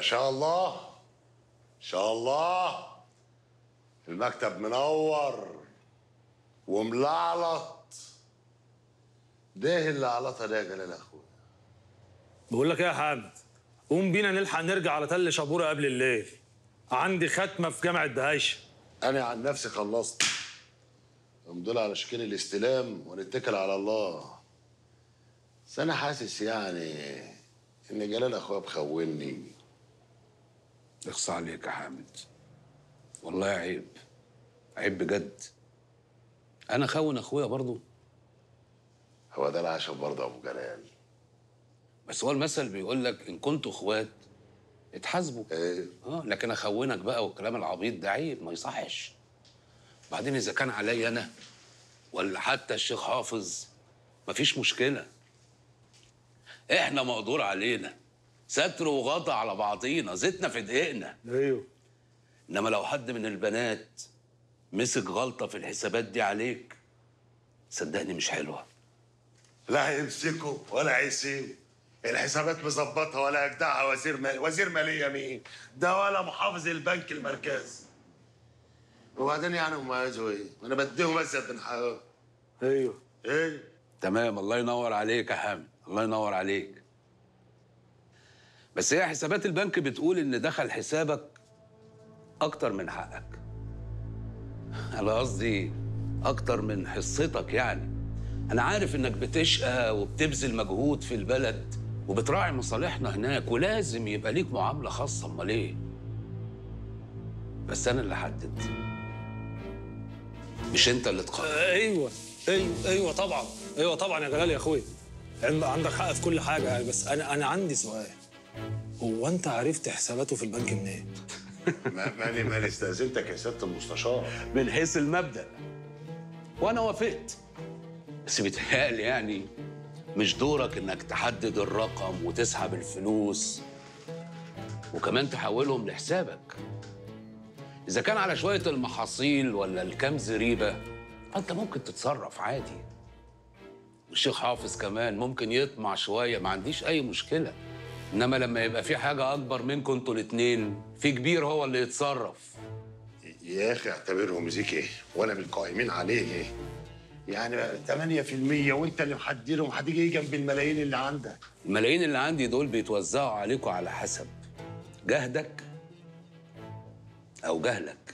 شاء الله ان شاء الله المكتب منور وملعلط ده اللي علطها ده يا جلال اخويا بقول لك ايه يا حامد قوم بينا نلحق نرجع على تل شابوره قبل الليل عندي ختمه في جامعه دهيشه انا عن نفسي خلصت امضي على شكل الاستلام ونتكل على الله بس انا حاسس يعني ان جلال اخويا مخوني اخصى عليك يا حامد والله عيب عيب بجد انا خون اخويا برضو هو ده العشم برضه يا ابو جلال بس هو المثل بيقول لك ان كنتوا اخوات اتحاسبوا ايه اه لكن اخونك بقى والكلام العبيط ده عيب ما يصحش بعدين اذا كان عليا انا ولا حتى الشيخ حافظ مفيش مشكله احنا مقدور علينا ستر وغطا على بعضينا زيتنا في دقيقنا ايوه انما لو حد من البنات مسك غلطه في الحسابات دي عليك صدقني مش حلوه لا هيمسكوا ولا هيسيبوا الحسابات مظبطها ولا يجدعها وزير مال... وزير ماليه مين ده ولا محافظ البنك المركزي وبعدين يعني هم عايزوا ايه؟ انا بديهم اسد من حقهم ايوه ايه؟ تمام الله ينور عليك يا حامد الله ينور عليك بس هي حسابات البنك بتقول ان دخل حسابك اكتر من حقك انا قصدي اكتر من حصتك يعني انا عارف انك بتشقى وبتبذل مجهود في البلد وبتراعي مصالحنا هناك ولازم يبقى ليك معامله خاصه امال ايه بس انا اللي حدد مش انت اللي تقرر ايوه ايوه ايوه طبعا ايوه طبعا يا جلال يا اخويا عند- عندك حق في كل حاجه يعني بس انا انا عندي سؤال هو انت عرفت حساباته في البنك منين؟ ما- ماني ماني استاذنتك يا سياده المستشار من حيث المبدأ وأنا وافقت بس بيتهيألي يعني مش دورك إنك تحدد الرقم وتسحب الفلوس وكمان تحولهم لحسابك إذا كان على شوية المحاصيل ولا الكام زريبة أنت ممكن تتصرف عادي والشيخ حافظ كمان ممكن يطمع شوية ما عنديش أي مشكلة إنما لما يبقى في حاجة أكبر منكم أنتوا الاتنين في كبير هو اللي يتصرف يا اخي اعتبرهم زيك ايه وانا من القائمين عليه ايه يعني 8% وانت اللي محددهم هتيجي ايه جنب الملايين اللي عندك الملايين اللي عندي دول بيتوزعوا عليكم على حسب جهدك او جهلك